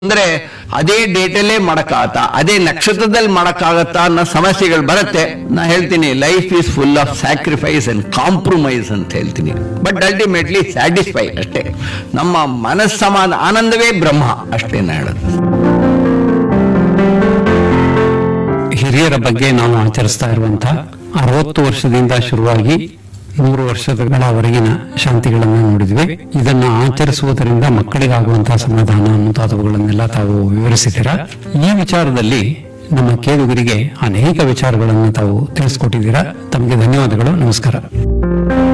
ಅಂದ್ರೆ ಅದೇ ಡೇಟಲ್ಲೇ ಮಾಡಕ್ಕಾಗತ್ತಾ ಅದೇ ನಕ್ಷತ್ರದಲ್ಲಿ ಮಾಡಕ್ಕಾಗತ್ತಾ ಅನ್ನೋ ಸಮಸ್ಯೆಗಳು ಬರುತ್ತೆ ನಾ ಹೇಳ್ತೀನಿ life is full of sacrifice and compromise ಅಂತ ಹೇಳ್ತೀನಿ ಬಟ್ ಅಲ್ಟಿಮೇಟ್ಲಿ ಸ್ಯಾಟಿಸ್ಫೈ ಅಷ್ಟೇ ನಮ್ಮ ಮನಸ್ಸಮಾನ ಆನಂದವೇ ಬ್ರಹ್ಮ ಅಷ್ಟೇ ನಾ ಹೇಳೋದು ಹಿರಿಯರ ಬಗ್ಗೆ ನಾವು ಆಚರಿಸ್ತಾ ಇರುವಂತಹ ಅರವತ್ತು ವರ್ಷದಿಂದ ಶುರುವಾಗಿ ನೂರು ವರ್ಷಗಳವರೆಗಿನ ಶಾಂತಿಗಳನ್ನು ನೋಡಿದ್ವಿ ಇದನ್ನ ಆಚರಿಸುವುದರಿಂದ ಮಕ್ಕಳಿಗಾಗುವಂತಹ ಸಮಾಧಾನ ಮುಂತಾದವುಗಳನ್ನೆಲ್ಲ ತಾವು ವಿವರಿಸಿದ್ದೀರಾ ಈ ವಿಚಾರದಲ್ಲಿ ನಮ್ಮ ಕೇಳುಗರಿಗೆ ಅನೇಕ ವಿಚಾರಗಳನ್ನು ತಾವು ತಿಳಿಸ್ಕೊಟ್ಟಿದ್ದೀರಾ ತಮಗೆ ಧನ್ಯವಾದಗಳು ನಮಸ್ಕಾರ